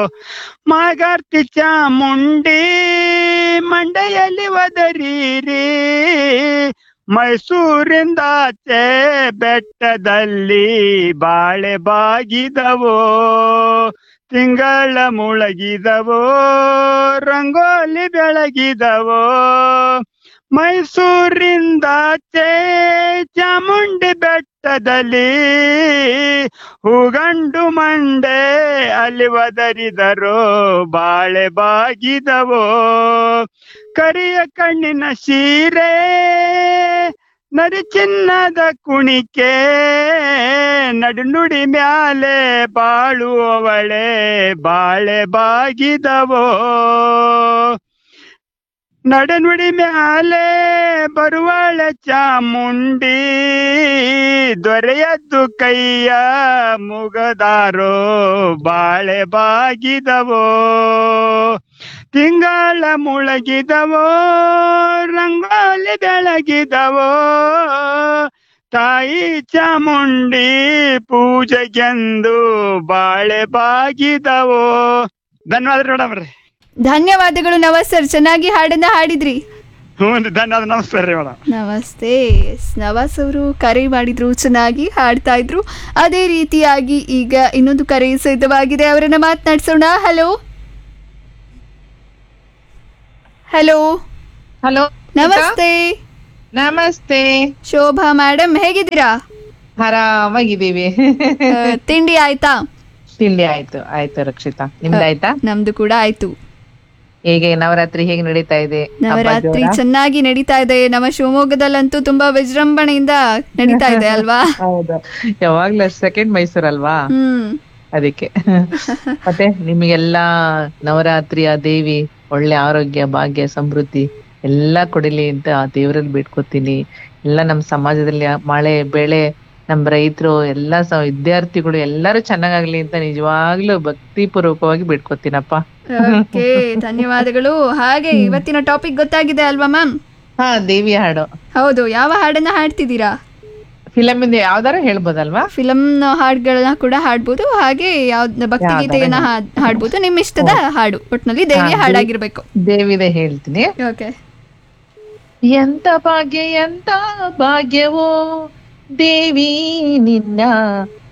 ಮಾಗಾರ್ತಿ ಚಾಮುಂಡಿ ಮಂಡೆಯಲ್ಲಿ ಒದರಿರಿ ಮೈಸೂರಿಂದಾಚೆ ಬೆಟ್ಟದಲ್ಲಿ ಬಾಳೆ ಬಾಗಿದವೋ ತಿಂಗಳ ಮುಳಗಿದವೋ ರಂಗೋಲಿ ಬೆಳಗಿದವೋ ಮೈಸೂರಿಂದಾಚೆ ಚಾಮುಂಡಿ ಬೆಟ್ಟದಲ್ಲಿ ಹೂಗಂಡು ಮಂಡೆ ಅಲ್ಲಿ ಒದರಿದರೋ ಬಾಳೆ ಬಾಗಿದವೋ ಕರಿಯ ಕಣ್ಣಿನ ಸೀರೆ ನರಿ ಚಿನ್ನದ ಕುಣಿಕೆ ನಡುನುಡಿ ಮ್ಯಾಲೆ ಬಾಳುವವಳೆ ಬಾಳೆ ಬಾಗಿದವೋ ನಡನುಡಿ ಮ್ಯಾಲೆ ಬರುವಳ ಚಾಮುಂಡಿ ದೊರೆಯದ್ದು ಕೈಯ ಮುಗದಾರೋ ಬಾಳೆ ಬಾಗಿದವೋ ತಿಂಗಳ ಮುಳಗಿದವೋ ರಂಗೋಲಿ ಬೆಳಗಿದವೋ ತಾಯಿ ಚಾಮುಂಡಿ ಪೂಜೆಗೆಂದು ಬಾಳೆ ಬಾಗಿದವೋ ಧನ್ಯವಾದ ಮೇಡಮ್ ಧನ್ಯವಾದಗಳು ನವಾಜ್ ಸರ್ ಚೆನ್ನಾಗಿ ಹಾಡನ್ನ ಹಾಡಿದ್ರಿ ಹ್ಞೂ ರೀ ಧನ್ಯವಾದ ನಮಸ್ಕಾರ ರೀ ಮೇಡಮ್ ನಮಸ್ತೆ ಎಸ್ ನವಾಸ್ ಅವರು ಕರೆ ಮಾಡಿದ್ರು ಚೆನ್ನಾಗಿ ಹಾಡ್ತಾ ಇದ್ರು ಅದೇ ರೀತಿಯಾಗಿ ಈಗ ಇನ್ನೊಂದು ಕರೆ ಸಿದ್ಧವಾಗಿದೆ ಅವರನ್ನ ಮಾತನಾಡ್ಸೋಣ ಹಲೋ ಹಲೋ ಹಲೋ ನಮಸ್ತೆ ನಮಸ್ತೆ ಶೋಭಾ ಮೇಡಮ್ ಹೇಗಿದ್ದೀರಾ ಆರಾಮಾಗಿದ್ದೀವಿ ಆ, ತಿಂಡಿ ಆಯ್ತಾ ತಿಂಡಿ ಆಯ್ತು ಆಯ್ತು ರಕ್ಷಿತಾ ನಿಮ್ದಾಯ್ತಾ ನಮ್ದು ಕೂಡ ಆಯ್ತು ಹೇಗೆ ನವರಾತ್ರಿ ಹೇಗೆ ನಡೀತಾ ಇದೆ ಹಬ್ಬ ನವರಾತ್ರಿ ಜೋರಾ? ಚೆನ್ನಾಗಿ ನಡೀತಾ ಇದೆ ನಮ್ಮ ಶಿವಮೊಗ್ಗದಲ್ಲಂತೂ ತುಂಬಾ ವಿಜೃಂಭಣೆಯಿಂದ ನಡೀತಾ ಇದೆ ಅಲ್ವಾ ಹೌದು ಯಾವಾಗ್ಲೂ ಸೆಕೆಂಡ್ ಮೈಸೂರ್ ಅಲ್ವಾ ಹ್ಮ್ ಅದಕ್ಕೆ ಮತ್ತೆ ನಿಮಗೆಲ್ಲಾ ನವರಾತ್ರಿಯ ದೇವಿ ಒಳ್ಳೆ ಆರೋಗ್ಯ ಭಾಗ್ಯ ಸಮೃದ್ಧಿ ಎಲ್ಲಾ ಕೊಡಲಿ ಅಂತ ಆ ದೇವರಲ್ಲಿ ಬೇಡ್ಕೊತೀನಿ ಎಲ್ಲ ನಮ್ಮ ಸಮಾಜದಲ್ಲಿ ಆ ಮಳೆ ಬೆಳೆ ನಮ್ ರೈತರು ಎಲ್ಲಾ ಸ ವಿದ್ಯಾರ್ಥಿಗಳು ಎಲ್ಲರೂ ಚೆನ್ನಾಗಾಗ್ಲಿ ಅಂತ ನಿಜವಾಗ್ಲೂ ಭಕ್ತಿ ಪೂರ್ವಕವಾಗಿ ಬೇಡ್ಕೊತೀನಪ್ಪ ಓಕೆ ಧನ್ಯವಾದಗಳು ಹಾಗೆ ಇವತ್ತಿನ ಟಾಪಿಕ್ ಗೊತ್ತಾಗಿದೆ ಅಲ್ವಾ ಮ್ಯಾಮ್ ಹಾ ದೇವಿ ಹಾಡು ಹೌದು ಯಾವ ಹಾಡನ್ನ ಹಾಡ್ತಿದ್ದೀರಾ ಫಿಲಮ್ ಇಂದ ಯಾವ್ದಾರು ಹೇಳ್ಬೋದಲ್ವಾ ಫಿಲಂ ಹಾಡುಗಳನ್ನ ಕೂಡ ಹಾಡ್ಬೋದು ಹಾಗೆ ಯಾವ್ದು ಭಕ್ತಿ ಗೀತೆಯನ್ನ ಹಾಡ್- ಹಾಡ್ಬೋದು ನಿಮ್ಮ ಇಷ್ಟದ ಹಾಡು ಒಟ್ನಲ್ಲಿ ದೇವಿಯ ಹಾಡಾಗಿರ್ಬೇಕು ದೇವಿದೆ ಹೇಳ್ತೀನಿ ಓಕೆ ಎಂತ ಭಾಗ್ಯ ಎಂತ ಭಾಗ್ಯವೋ ದೇವಿ ನಿನ್ನ